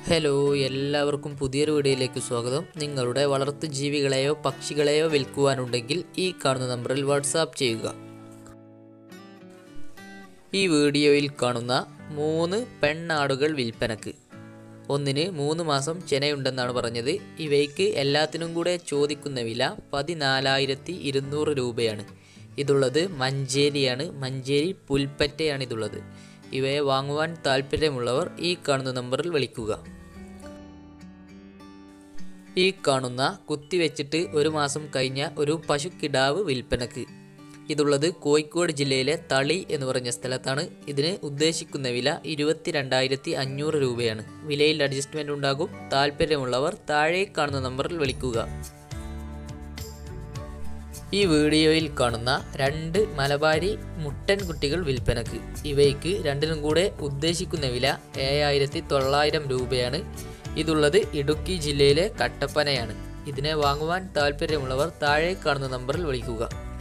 hello എല്ലാവർക്കും പുതിയൊരു വീഡിയോയിലേക്ക് സ്വാഗതം നിങ്ങളുടെ വളർത്തു ജീവികളെയോ പക്ഷികളെയോ വിൽക്കുവാനുണ്ടെങ്കിൽ ഈ കാണുന്ന നമ്പറിൽ വാട്സാപ്പ് ചെയ്യുക ഈ വീഡിയോയിൽ കാണുന്ന മൂന്ന് പെണ്ണാടുകൾ വിൽപ്പനക്ക് ഒന്നിന് മൂന്ന് മാസം ചെനയുണ്ടെന്നാണ് പറഞ്ഞത് ഇവയ്ക്ക് എല്ലാത്തിനും കൂടെ ചോദിക്കുന്ന വില പതിനാലായിരത്തി ഇരുന്നൂറ് രൂപയാണ് ഇതുള്ളത് മഞ്ചേരിയാണ് മഞ്ചേരി പുൽപ്പറ്റയാണ് ഇതുള്ളത് ഇവയെ വാങ്ങുവാൻ താല്പര്യമുള്ളവർ ഈ കാണുന്ന നമ്പറിൽ വിളിക്കുക ഈ കാണുന്ന കുത്തിവെച്ചിട്ട് ഒരു മാസം കഴിഞ്ഞ ഒരു പശുക്കിടാവ് വിൽപ്പനക്ക് ഇതുള്ളത് കോഴിക്കോട് ജില്ലയിലെ തളി എന്ന് പറഞ്ഞ സ്ഥലത്താണ് ഇതിന് ഉദ്ദേശിക്കുന്ന വില ഇരുപത്തി രണ്ടായിരത്തി അഞ്ഞൂറ് രൂപയാണ് വിലയിൽ അഡ്ജസ്റ്റ്മെൻ്റ് ഉണ്ടാകും താല്പര്യമുള്ളവർ താഴെ കാണുന്ന നമ്പറിൽ വിളിക്കുക ഈ വീഡിയോയിൽ കാണുന്ന രണ്ട് മലബാരി മുട്ടൻ കുട്ടികൾ വിൽപ്പനക്ക് ഇവയ്ക്ക് രണ്ടിനും കൂടെ ഉദ്ദേശിക്കുന്ന വില ഏഴായിരത്തി തൊള്ളായിരം രൂപയാണ് ഇതുള്ളത് ഇടുക്കി ജില്ലയിലെ കട്ടപ്പനയാണ് ഇതിനെ വാങ്ങുവാൻ താല്പര്യമുള്ളവർ താഴെ കാണുന്ന നമ്പറിൽ വിളിക്കുക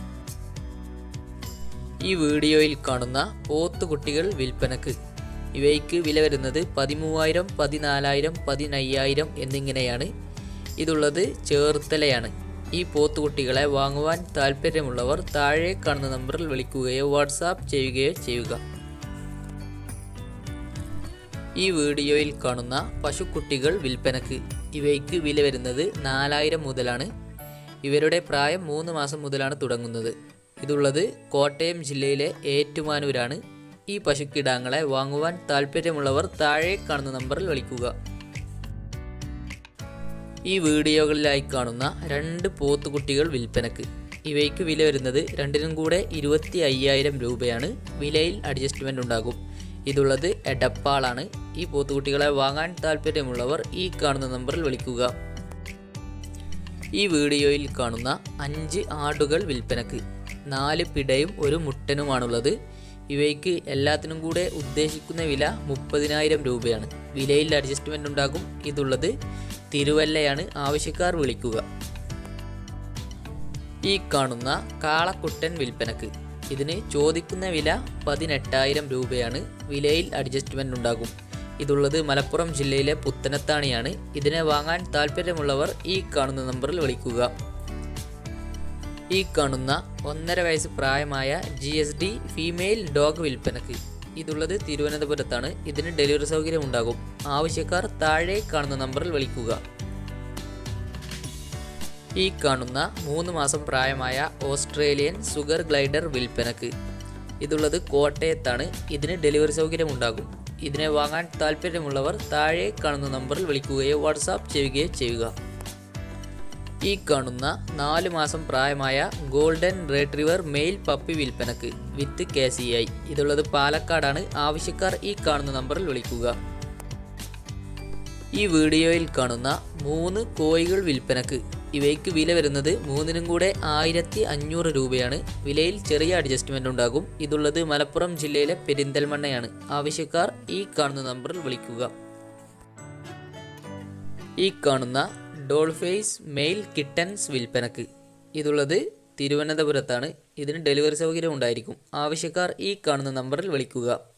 ഈ വീഡിയോയിൽ കാണുന്ന പോത്തുകുട്ടികൾ വിൽപ്പനക്ക് ഇവയ്ക്ക് വില വരുന്നത് പതിമൂവായിരം പതിനാലായിരം പതിനയ്യായിരം എന്നിങ്ങനെയാണ് ഇതുള്ളത് ചേർത്തലയാണ് ഈ പോത്തുകുട്ടികളെ വാങ്ങുവാൻ താല്പര്യമുള്ളവർ താഴെ കാണുന്ന നമ്പറിൽ വിളിക്കുകയോ വാട്സാപ്പ് ചെയ്യുകയോ ചെയ്യുക ഈ വീഡിയോയിൽ കാണുന്ന പശുക്കുട്ടികൾ വിൽപ്പനക്ക് ഇവയ്ക്ക് വില വരുന്നത് നാലായിരം മുതലാണ് ഇവരുടെ പ്രായം മൂന്ന് മാസം മുതലാണ് തുടങ്ങുന്നത് ഇതുള്ളത് കോട്ടയം ജില്ലയിലെ ഏറ്റുമാനൂരാണ് ഈ പശുക്കിടാങ്ങളെ വാങ്ങുവാൻ താല്പര്യമുള്ളവർ താഴെ കാണുന്ന നമ്പറിൽ വിളിക്കുക ഈ വീഡിയോകളിലായി കാണുന്ന രണ്ട് പോത്തുകുട്ടികൾ വിൽപ്പനക്ക് ഇവയ്ക്ക് വില വരുന്നത് രണ്ടിനും കൂടെ ഇരുപത്തി അയ്യായിരം രൂപയാണ് വിലയിൽ അഡ്ജസ്റ്റ്മെൻ്റ് ഉണ്ടാകും ഇതുള്ളത് എടപ്പാളാണ് ഈ പോത്തുകുട്ടികളെ വാങ്ങാൻ താല്പര്യമുള്ളവർ ഈ കാണുന്ന നമ്പറിൽ വിളിക്കുക ഈ വീഡിയോയിൽ കാണുന്ന അഞ്ച് ആടുകൾ വിൽപ്പനക്ക് നാല് പിടയും ഒരു മുട്ടനുമാണുള്ളത് ഇവയ്ക്ക് എല്ലാത്തിനും കൂടെ ഉദ്ദേശിക്കുന്ന വില മുപ്പതിനായിരം രൂപയാണ് വിലയിൽ അഡ്ജസ്റ്റ്മെൻ്റ് ഉണ്ടാകും ഇതുള്ളത് തിരുവല്ലയാണ് ആവശ്യക്കാർ വിളിക്കുക ഈ കാണുന്ന കാളക്കുട്ടൻ വിൽപ്പനക്ക് ഇതിന് ചോദിക്കുന്ന വില പതിനെട്ടായിരം രൂപയാണ് വിലയിൽ അഡ്ജസ്റ്റ്മെൻ്റ് ഉണ്ടാകും ഇതുള്ളത് മലപ്പുറം ജില്ലയിലെ പുത്തനത്താണിയാണ് ഇതിനെ വാങ്ങാൻ താല്പര്യമുള്ളവർ ഈ കാണുന്ന നമ്പറിൽ വിളിക്കുക ഈ കാണുന്ന ഒന്നര വയസ്സ് പ്രായമായ G S D female dog വിൽപ്പനക്ക് ഇതുള്ളത് തിരുവനന്തപുരത്താണ് ഇതിന് ഡെലിവറി സൗകര്യം ഉണ്ടാകും ആവശ്യക്കാർ താഴെ കാണുന്ന നമ്പറിൽ വിളിക്കുക ഈ കാണുന്ന മൂന്ന് മാസം പ്രായമായ ഓസ്ട്രേലിയൻ സുഗർ ഗ്ലൈഡർ വിൽപ്പനക്ക് ഇതുള്ളത് കോട്ടയത്താണ് ഇതിന് ഡെലിവറി സൗകര്യം ഉണ്ടാകും ഇതിനെ വാങ്ങാൻ താല്പര്യമുള്ളവർ താഴെ കാണുന്ന നമ്പറിൽ വിളിക്കുകയോ വാട്സാപ്പ് ചെയ്യുകയോ ചെയ്യുക ഈ കാണുന്ന നാല് മാസം പ്രായമായ ഗോൾഡൻ റേട്രിവർ മെയിൽ പപ്പി വിൽപ്പനക്ക് വിത്ത് കെ സി ഐ ഇതുള്ളത് പാലക്കാടാണ് ആവശ്യക്കാർ ഈ കാണുന്ന നമ്പറിൽ വിളിക്കുക ഈ വീഡിയോയിൽ കാണുന്ന മൂന്ന് കോഴികൾ വിൽപ്പനക്ക് ഇവയ്ക്ക് വില വരുന്നത് മൂന്നിനും കൂടെ ആയിരത്തി അഞ്ഞൂറ് രൂപയാണ് വിലയിൽ ചെറിയ അഡ്ജസ്റ്റ്മെൻ്റ് ഉണ്ടാകും ഇതുള്ളത് മലപ്പുറം ജില്ലയിലെ പെരിന്തൽമണ്ണയാണ് ആവശ്യക്കാർ ഈ കാണുന്ന നമ്പറിൽ വിളിക്കുക ഈ കാണുന്ന ഡോൾഫേസ് മെയിൽ കിട്ടൻസ് വിൽപ്പനക്ക് ഇതുള്ളത് തിരുവനന്തപുരത്താണ് ഇതിന് ഡെലിവറി സൗകര്യം ഉണ്ടായിരിക്കും ആവശ്യക്കാർ ഈ കാണുന്ന നമ്പറിൽ വിളിക്കുക